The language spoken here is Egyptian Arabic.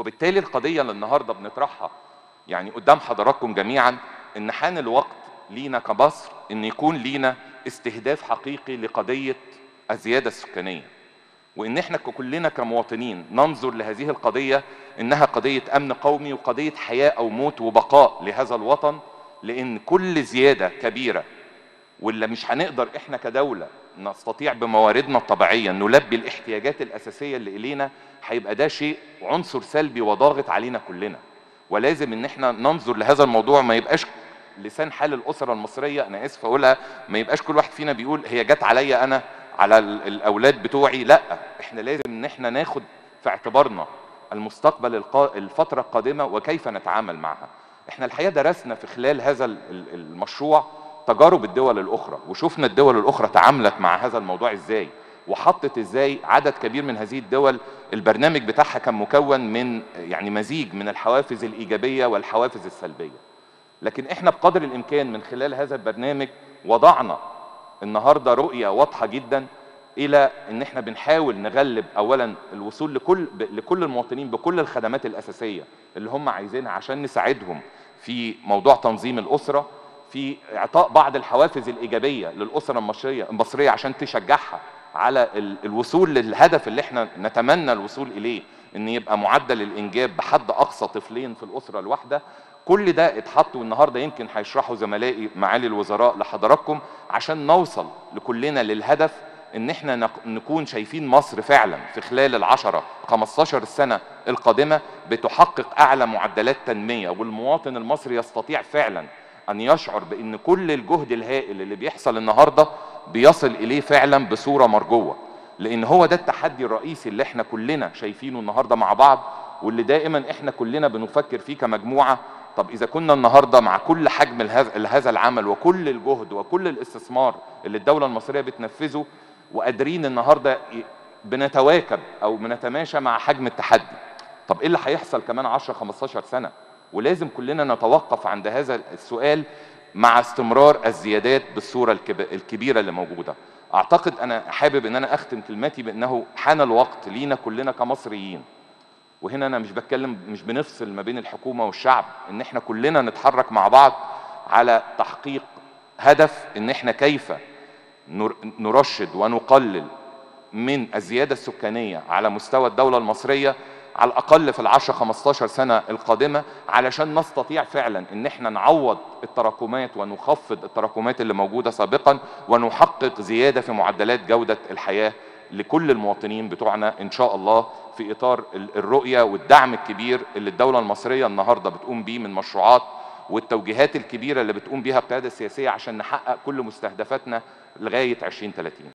وبالتالي القضية اللي النهاردة بنطرحها يعني قدام حضراتكم جميعا ان حان الوقت لينا كمصر ان يكون لينا استهداف حقيقي لقضية الزيادة السكانية وان احنا كلنا كمواطنين ننظر لهذه القضية انها قضية امن قومي وقضية حياة او موت وبقاء لهذا الوطن لان كل زيادة كبيرة واللي مش هنقدر احنا كدولة نستطيع بمواردنا الطبيعية نلبي الاحتياجات الاساسية اللي الينا هيبقى ده شيء عنصر سلبي وضاغط علينا كلنا ولازم ان احنا ننظر لهذا الموضوع ما يبقاش لسان حال الاسره المصريه انا اسف اقولها ما يبقاش كل واحد فينا بيقول هي جت عليا انا على ال- الاولاد بتوعي لا احنا لازم ان احنا ناخد في اعتبارنا المستقبل القا... الفتره القادمه وكيف نتعامل معها احنا الحقيقه درسنا في خلال هذا ال- ال- المشروع تجارب الدول الاخرى وشفنا الدول الاخرى تعاملت مع هذا الموضوع ازاي وحطت ازاي عدد كبير من هذه الدول البرنامج بتاعها كان مكون من يعني مزيج من الحوافز الايجابيه والحوافز السلبيه لكن احنا بقدر الامكان من خلال هذا البرنامج وضعنا النهارده رؤيه واضحه جدا الى ان احنا بنحاول نغلب اولا الوصول لكل ب- لكل المواطنين بكل الخدمات الاساسيه اللي هم عايزينها عشان نساعدهم في موضوع تنظيم الاسره في اعطاء بعض الحوافز الايجابيه للاسره المصريه المصريه عشان تشجعها على ال- الوصول للهدف اللي احنا نتمنى الوصول اليه ان يبقى معدل الانجاب بحد اقصى طفلين في الاسره الواحده كل ده اتحط والنهارده يمكن هيشرحوا زملائي معالي الوزراء لحضراتكم عشان نوصل لكلنا للهدف ان احنا نق- نكون شايفين مصر فعلا في خلال العشرة 15 سنة القادمة بتحقق اعلى معدلات تنمية والمواطن المصري يستطيع فعلا ان يشعر بان كل الجهد الهائل اللي بيحصل النهاردة بيصل اليه فعلا بصورة مرجوة لان هو ده التحدي الرئيسي اللي احنا كلنا شايفينه النهاردة مع بعض واللي دائما احنا كلنا بنفكر فيه كمجموعة طب اذا كنا النهارده مع كل حجم الهذا هذا العمل وكل الجهد وكل الاستثمار اللي الدوله المصريه بتنفذه وقادرين النهارده ي- بنتواكب او بنتماشى مع حجم التحدي طب ايه اللي هيحصل كمان 10 15 سنه ولازم كلنا نتوقف عند هذا السؤال مع استمرار الزيادات بالصوره الكب- الكبيره اللي موجوده اعتقد انا حابب ان انا اختم كلمتي بانه حان الوقت لينا كلنا كمصريين وهنا انا مش بتكلم مش بنفصل ما بين الحكومه والشعب ان احنا كلنا نتحرك مع بعض على تحقيق هدف ان احنا كيف نر- نرشد ونقلل من الزياده السكانيه على مستوى الدوله المصريه على الاقل في العشرة 15 سنه القادمه علشان نستطيع فعلا ان احنا نعوض التراكمات ونخفض التراكمات اللي موجوده سابقا ونحقق زياده في معدلات جوده الحياه لكل المواطنين بتوعنا ان شاء الله في اطار ال- الرؤيه والدعم الكبير اللي الدوله المصريه النهارده بتقوم بيه من مشروعات والتوجيهات الكبيره اللي بتقوم بيها القياده السياسيه عشان نحقق كل مستهدفاتنا لغايه 2030